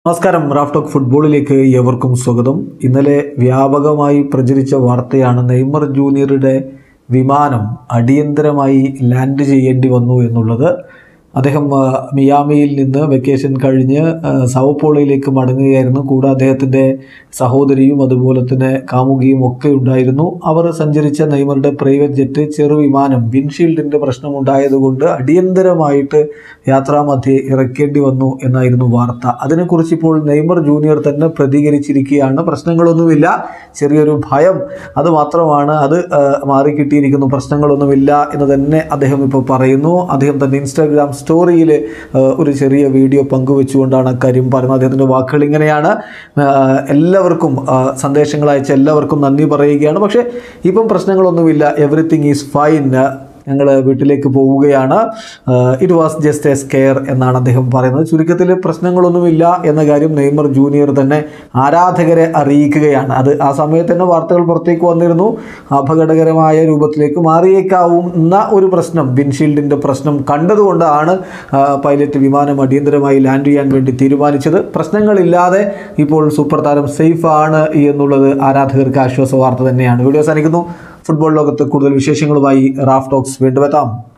നമസ്കാരം Raf talk ഫുട്ബോളിലേക്ക് ഏവർക്കും സ്വാഗതം ഇന്നലെ വ്യാപകമായി പ്രചരിച്ച വാർത്തയാണ് നെയ്മർ ജൂനിയറുടെ വിമാനം അടിയന്തരമായി ലാൻഡ് ചെയ്യേണ്ടി വന്നു എന്നുള്ളത് അദ്ദേഹം ആ, മിയാമിയിൽ നിന്ന് വെക്കേഷൻ കഴിഞ്ഞ് ആ, സവപ്പോളയിലേക്ക് മടങ്ങുകയായിരുന്നു കൂടെ അദ്ദേഹത്തിൻ്റെ സഹോദരിയും അതുപോലെ തന്നെ കാമുകിയും ഒക്കെ ഉണ്ടായിരുന്നു അവർ സഞ്ചരിച്ച നെയ്മറുടെ പ്രൈവറ്റ് ജെറ്റ് ചെറുവിമാനം വിൻഷീൽഡിൻ്റെ പ്രശ്നമുണ്ടായതുകൊണ്ട് അടിയന്തരമായിട്ട് യാത്രാമധ്യേ ഇറക്കേണ്ടി വന്നു എന്നായിരുന്നു വാർത്ത അതിനെക്കുറിച്ച് ഇപ്പോൾ നെയ്മർ ജൂനിയർ തന്നെ പ്രതികരിച്ചിരിക്കുകയാണ് പ്രശ്നങ്ങളൊന്നുമില്ല ചെറിയൊരു ഭയം അത് മാത്രമാണ് അത് ആ, മാറിക്കിട്ടിയിരിക്കുന്നു പ്രശ്നങ്ങളൊന്നുമില്ല എന്ന് തന്നെ അദ്ദേഹം ഇപ്പോൾ പറയുന്നു അദ്ദേഹം തൻ്റെ ഇൻസ്റ്റാഗ്രാം സ്റ്റോറിയിൽ ഒരു ചെറിയ വീഡിയോ പങ്കുവെച്ചുകൊണ്ടാണ് അക്കാര്യം പറയുന്നത് അദ്ദേഹത്തിൻ്റെ വാക്കുകൾ ഇങ്ങനെയാണ് ആ, എല്ലാവർക്കും ആ, സന്ദേശങ്ങൾ അയച്ച എല്ലാവർക്കും നന്ദി പറയുകയാണ് പക്ഷേ ഇപ്പം പ്രശ്നങ്ങളൊന്നുമില്ല എവറിത്തിങ് ഈസ് ഫൈൻ ഞങ്ങൾ വീട്ടിലേക്ക് പോവുകയാണ് it was just a scare എന്നാണ് അദ്ദേഹം പറയുന്നത് ചുരുക്കത്തിൽ പ്രശ്നങ്ങളൊന്നുമില്ല എന്ന കാര്യം നെയ്മർ ജൂനിയർ തന്നെ ആരാധകരെ അറിയിക്കുകയാണ് അത് ആ സമയത്ത് തന്നെ വാർത്തകൾ പുറത്തേക്ക് വന്നിരുന്നു അപകടകരമായ രൂപത്തിലേക്ക് മാറിയേക്കാവുന്ന ഒരു പ്രശ്നം വിൻഷീൽഡിൻ്റെ പ്രശ്നം കണ്ടതുകൊണ്ടാണ് ആ, പൈലറ്റ് വിമാനം അടിയന്തരമായി ലാൻഡ് ചെയ്യാൻ വേണ്ടി തീരുമാനിച്ചത് പ്രശ്നങ്ങളില്ലാതെ ഇപ്പോൾ സൂപ്പർ താരം സേഫ് ആണ് എന്നുള്ളത് ആരാധകർക്ക് ആശ്വാസ വാർത്ത തന്നെയാണ് വീഡിയോ അവസാനിക്കുന്നു ഫുട്ബോൾ ലോകത്ത് കൂടുതൽ വിശേഷങ്ങളുമായി റാഫ് ടോക്സ് വീണ്ടും എത്താം